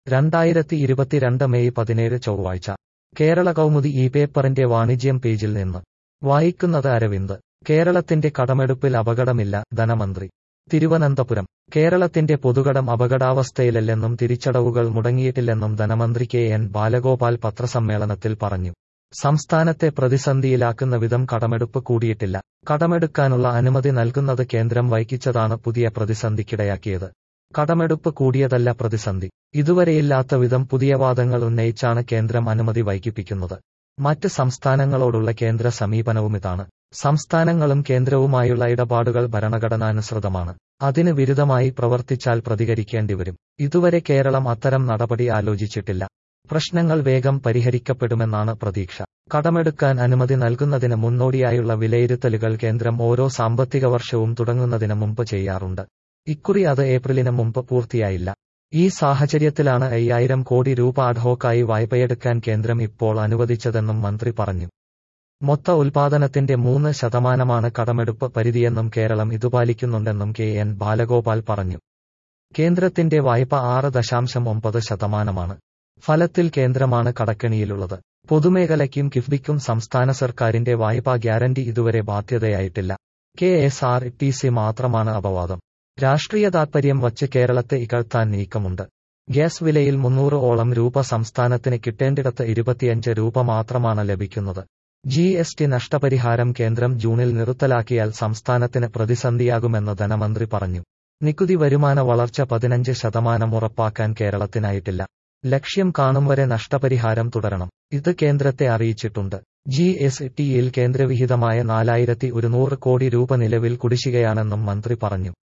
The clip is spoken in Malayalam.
രണ്ടായിരത്തി ഇരുപത്തിരണ്ട് മെയ് പതിനേഴ് ചൊവ്വാഴ്ച കേരള കൗമുദി ഈ പേപ്പറിന്റെ വാണിജ്യം പേജിൽ നിന്ന് വായിക്കുന്നത് അരവിന്ദ് കേരളത്തിന്റെ കടമെടുപ്പിൽ അപകടമില്ല ധനമന്ത്രി തിരുവനന്തപുരം കേരളത്തിന്റെ പൊതുകടം അപകടാവസ്ഥയിലല്ലെന്നും തിരിച്ചടവുകൾ മുടങ്ങിയിട്ടില്ലെന്നും ധനമന്ത്രി കെ എൻ ബാലഗോപാൽ പത്രസമ്മേളനത്തിൽ പറഞ്ഞു സംസ്ഥാനത്തെ പ്രതിസന്ധിയിലാക്കുന്ന വിധം കടമെടുപ്പ് കൂടിയിട്ടില്ല കടമെടുക്കാനുള്ള അനുമതി നൽകുന്നത് കേന്ദ്രം വൈകിച്ചതാണ് പുതിയ പ്രതിസന്ധിക്കിടയാക്കിയത് കടമെടുപ്പ് കൂടിയതല്ല പ്രതിസന്ധി ഇതുവരെയില്ലാത്ത വിധം പുതിയ വാദങ്ങൾ ഉന്നയിച്ചാണ് കേന്ദ്രം അനുമതി വൈകിപ്പിക്കുന്നത് മറ്റ് സംസ്ഥാനങ്ങളോടുള്ള കേന്ദ്ര സമീപനവുമിതാണ് സംസ്ഥാനങ്ങളും കേന്ദ്രവുമായുള്ള ഇടപാടുകൾ ഭരണഘടനാനുസൃതമാണ് അതിന് വിരുദ്ധമായി പ്രവർത്തിച്ചാൽ പ്രതികരിക്കേണ്ടിവരും ഇതുവരെ കേരളം അത്തരം നടപടി ആലോചിച്ചിട്ടില്ല പ്രശ്നങ്ങൾ വേഗം പരിഹരിക്കപ്പെടുമെന്നാണ് പ്രതീക്ഷ കടമെടുക്കാൻ അനുമതി നൽകുന്നതിന് മുന്നോടിയായുള്ള വിലയിരുത്തലുകൾ കേന്ദ്രം ഓരോ സാമ്പത്തിക വർഷവും തുടങ്ങുന്നതിന് മുമ്പ് ചെയ്യാറുണ്ട് ഇക്കുറി അത് ഏപ്രിലിന് മുമ്പ് പൂർത്തിയായില്ല ഈ സാഹചര്യത്തിലാണ് അയ്യായിരം കോടി രൂപ അഡ്ഹോക്കായി വായ്പയെടുക്കാൻ കേന്ദ്രം ഇപ്പോൾ അനുവദിച്ചതെന്നും മന്ത്രി പറഞ്ഞു മൊത്ത ഉൽപാദനത്തിന്റെ മൂന്ന് ശതമാനമാണ് കടമെടുപ്പ് പരിധിയെന്നും കേരളം ഇതുപാലിക്കുന്നുണ്ടെന്നും കെ എൻ ബാലഗോപാൽ പറഞ്ഞു കേന്ദ്രത്തിന്റെ വായ്പ ആറ് ദശാംശം ഒമ്പത് ശതമാനമാണ് ഫലത്തിൽ കേന്ദ്രമാണ് കടക്കെണിയിലുള്ളത് പൊതുമേഖലയ്ക്കും കിഫ്ബിക്കും സംസ്ഥാന സർക്കാരിന്റെ വായ്പാ ഗ്യാരണ്ടി ഇതുവരെ ബാധ്യതയായിട്ടില്ല K S R T C മാത്രമാണ് അപവാദം രാഷ്ട്രീയ താൽപര്യം വച്ച് കേരളത്തെ ഇകഴ്ത്താൻ നീക്കമുണ്ട് ഗ്യാസ് വിലയിൽ മുന്നൂറ് ഓളം രൂപ സംസ്ഥാനത്തിന് കിട്ടേണ്ടിടത്ത് ഇരുപത്തിയഞ്ച് രൂപ മാത്രമാണ് ലഭിക്കുന്നത് ജി എസ് ടി നഷ്ടപരിഹാരം കേന്ദ്രം ജൂണിൽ നിർത്തലാക്കിയാൽ സംസ്ഥാനത്തിന് പ്രതിസന്ധിയാകുമെന്ന് ധനമന്ത്രി പറഞ്ഞു നികുതി വരുമാന വളർച്ച പതിനഞ്ച് ശതമാനം ഉറപ്പാക്കാൻ കേരളത്തിനായിട്ടില്ല ലക്ഷ്യം കാണും വരെ നഷ്ടപരിഹാരം തുടരണം ഇത് കേന്ദ്രത്തെ അറിയിച്ചിട്ടുണ്ട് ജി എസ് ടിയിൽ കേന്ദ്രവിഹിതമായ നാലായിരത്തി ഒരുന്നൂറ് കോടി രൂപ നിലവിൽ കുടിശ്ശികയാണെന്നും മന്ത്രി പറഞ്ഞു